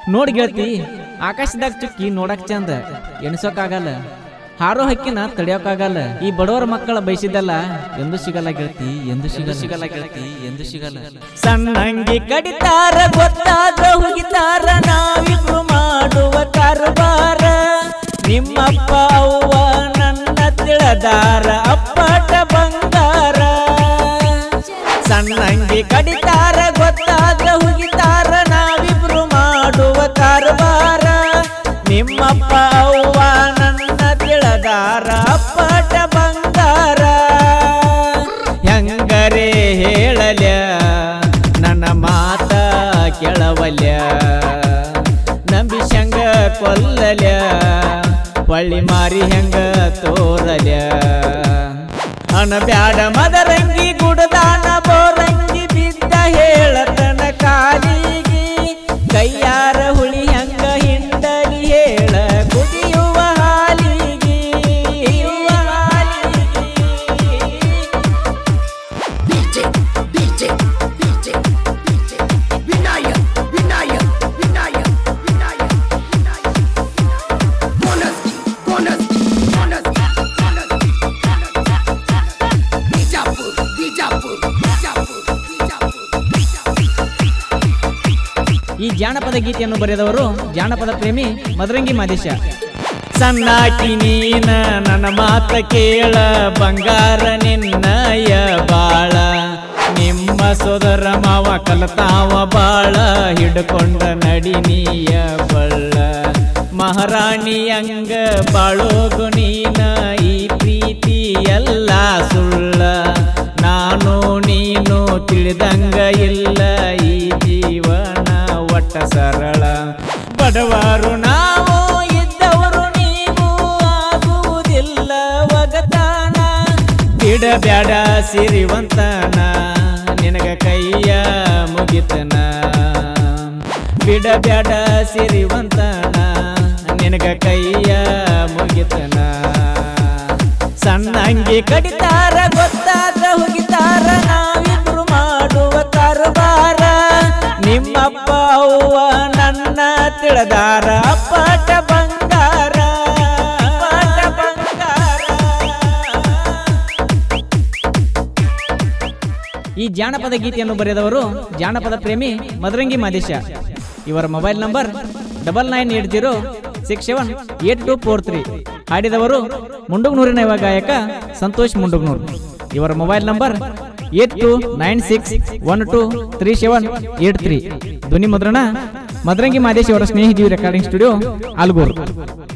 ನೋಡ್ ಗೆಳತಿ ಆಕಾಶದಾಗ ಚುಕ್ಕಿ ನೋಡಕ್ ಚಂದ ಎಣಿಸೋಕಾಗಲ್ಲ ಹಾರೋ ಹಕ್ಕಿನ ತಡಿಯೋಕಾಗಲ್ಲ ಈ ಬಡವರ ಮಕ್ಕಳ ಬಯಸಿದಲ್ಲ ಎಂದು ಸಿಗಲ್ಲ ಗೆಳತಿ ಎಂದು ಸಿಗಲ್ಲ ಸಿಗಲ್ಲ ಗೆಳತಿ ಎಂದು ಸಿಗಲ್ಲ ಸಣ್ಣಂಗಿ ಕಡಿತಾರ ಗೊತ್ತಾದ್ರ ಹುಗಿತಾರ ನಾವಿಬ್ರು ಮಾಡುವ ಕಾರಬಾರ ನಿಮ್ಮಪ್ಪ ಅವ್ವ ನನ್ನ ತಿಳದಾರ ಅಪ್ಪಟ ಬಂಗಾರ ಸಣ್ಣಂಗಿ ಕಡಿತಾರ ಗೊತ್ತಾದ್ರ ಹುಗಿತಾರ ನಾವಿಬ್ರು ಮಾಡುವ ಕಾರಬಾರ ನಿಮ್ಮಪ್ಪ ಅವ್ವ ನನ್ನ ತಿಳದಾರ ಅಪ್ಪಟ ಬಂಗಾರ ಹೆಂಗರೇ ಹೇಳಲ್ಯ ನನ್ನ ಮಾತ ಕೆಳವಲ್ಯ ನಂಬಿಶಂಗ ಕೊಲ್ಲಲ್ಯ ಪಳ್ಳಿ ಮಾರಿ ಹೆಂಗ ತೋರಲ್ಯ ಅನಬ್ಯಾಡ ಮದರಂಗಿ ಗುಡದಾನ ಬೋರಂಗಿ ಬಿದ್ದ ಹೇಳತನ ಕಾಲಿಗೆ ಕೈಯಾರ ಹುಳಿ ಹಂಗ ಹಿಂಡಲಿ ಹೇಳ ಕುದಿಯುವ ಹಾಲಿಗೆ ಕುದಿಯುವ ಹಾಲಿಗೆ. DJ, DJ, DJ, DJ. Vinayak, Vinayak, Vinayak, Vinayak, Vinayak. Bonus, bonus, bonus, bonus, Bijapur, Bijapur, Bijapur, Bijapur, Bijapur. ಈ ಜಾನಪದ ಗೀತೆಯನ್ನು ಬರೆದವರು ಜಾನಪದ ಪ್ರೇಮಿ ಮದರಂಗಿ ಮಾದೇಶ ಸಣ್ಣಾಕಿ ನೀನ ನನ್ನ ಮಾತ ಕೇಳ ಬಂಗಾರ ನಿನ್ನಯ ಬಾಳ ನಿಮ್ಮ ಸೋದರ ಮಾವ ಕಲತಾವ ಬಾಳ ಹಿಡ್ಕೊಂಡ ನಡಿನೀಯ ಬಳ್ಳ ಮಹಾರಾಣಿ ಅಂಗ ಬಾಳೋಗು ನೀನ ಈ ಪ್ರೀತಿ ಎಲ್ಲ ಸುಳ್ಳ ನಾನು ನೀನು ತಿಳಿದಂಗ ಇಲ್ಲ ಈ ಜೀವನ ಒಟ್ಟ ಸರಳ ಬಡವರು ನಾವು ಇದ್ದವರು ನೀವು ಆಗುವುದಿಲ್ಲ ಒಗತಾನ ಬಿಡಬ್ಯಾಡ ಸಿರಿವಂತನ ನಿನಗ ಕೈಯ ಮುಗಿತನ ಬಿಡಬ್ಯಾಡ ಸಿರಿವಂತನ ನಿನಗ ಕೈಯ ಮುಗಿತನ ಸಣ್ಣಂಗಿ ಕಡಿತಾರ ಗೊತ್ತಾದ್ರ ಹುಗಿತಾರ ನಾವಿಬ್ರು ಮಾಡುವ ಕಾರಬಾರ ನಿಮ್ಮಪ್ಪ ಅವ್ವ ನನ್ನ ತಿಳದಾರ ಅಪ್ಪಟ ಬಂಗಾರ ಅಪ್ಪಟ ಬಂಗಾರ ಈ ಜಾನಪದ ಗೀತೆಯನ್ನು ಬರೆದವರು ಜಾನಪದ ಪ್ರೇಮಿ ಮದರಂಗಿ ಮಾದೇಶ ಇವರ mobile number double nine eight zero six seven eight two four three ಹಾಡಿದವರು ಮುಂಡುಗ್ನೂರಿನ ಯುವ ಗಾಯಕ ಸಂತೋಷ್ ಮುಂಡುಗ್ನೂರ್ ಇವರ mobile number eight two nine six one two three seven eight three ಧ್ವನಿ ಮುದ್ರಣ ಮದರಂಗಿ ಮಾದೇಶ್ ಅವರ ಸ್ನೇಹಿಜೀವಿ ರೆಕಾರ್ಡಿಂಗ್ ಸ್ಟುಡಿಯೋ ಆಲ್ಗೂರು